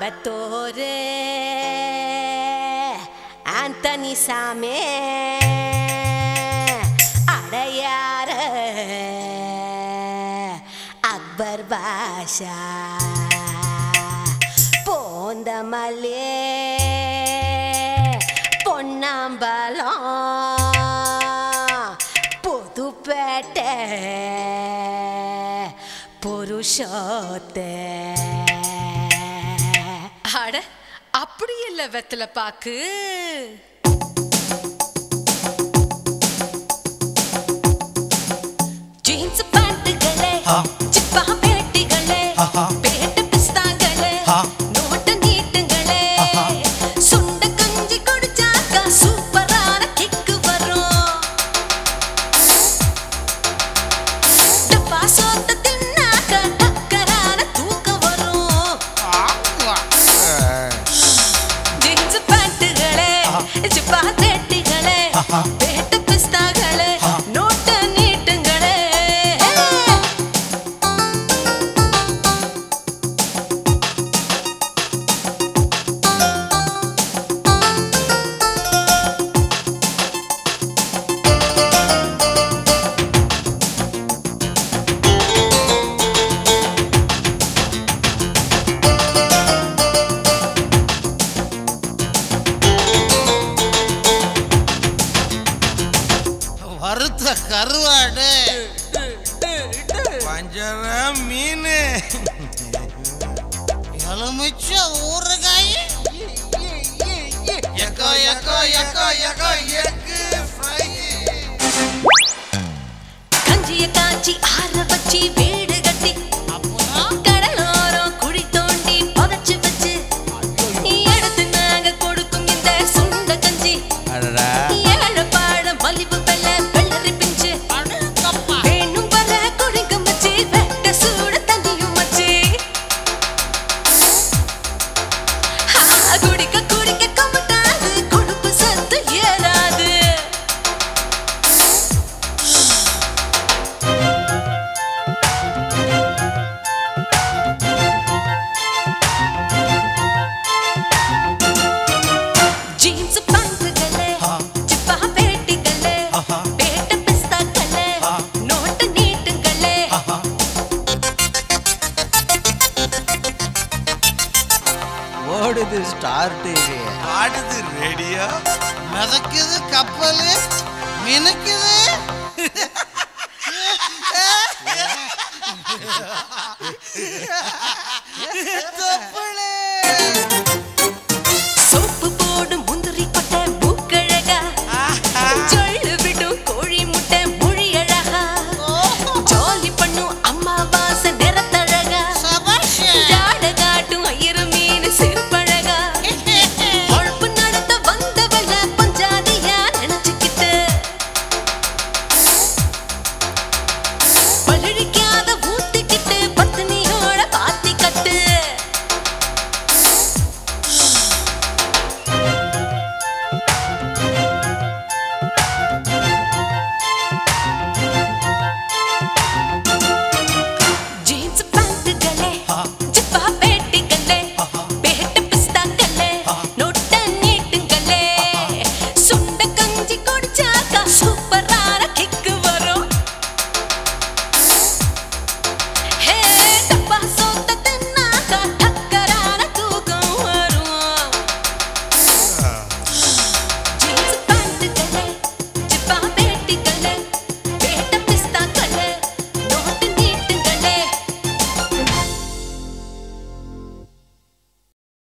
கோயம்பத்தோரு Anthony சாமி அடையார அக்பர் பாஷா போந்தமல்லே பொன்னாம்பலம் புதுப்பேட்டை புருஷோத்தே அட அப்படி இல்ல வெத்தல பாக்கு ஜீன்ஸ் பேண்ட்டுகளே ஆ. சிப்பா பேட்டிகளே ஆஹா. பேட்டு பிஸ்தாங்களே ஆ. நோட்டு நீட்டுங்களே ஆஹா. சுண்ட கஞ்சி குடிச்சாக்கா சூப்பரான கிக்கு வரும் டப்பா சோத்த தின்னாக்க டக்கரான தூக்கம் வரும் ஜீன்ஸ் பேண்ட்டுகளே சிப்பா பேட்டிகளே ஆஹா. பேட்டு பிஸ்தாங்களே ஆ. நோட்டு நீட்டுங்களே வறுத்த கருவாடு பஞ்சர மீன் எலுமிச்ச ஊறுகாய் echo echo echo echo egg fry கஞ்சிய காய்ச்சி ஆற வச்சு வீடு கட்டி கடலோரம் குழி தோண்டி புதைச்சு வச்சு எடுத்து நாங்க கொடுக்கும் இந்த சுண்ட கஞ்சி அடடா ஏழை பாழ மலிவு வெள்ள வெள்ளரி பிஞ்சு வேணும் வர குழிக்கும் வச்சு வெட்ட சூட தண்ணியும் வச்சு ஆ, குடிக்க குடிக்க கமட்டாது கொழுப்பு சத்து ஏறாது ஜீன்ஸ் பேண்ட்டுகளே ஆ. சிப்பா பேட்டிகளே ஆஹா. பேட்ட பிஸ்தாக்களே ஆ. நோட்டு நீட்டுங்களே ஆஹா. ஓடுது ஸ்டார் டிவி ஆடுது ரேடியோ மிதக்குது கப்பல் மினுக்குது தொப்புள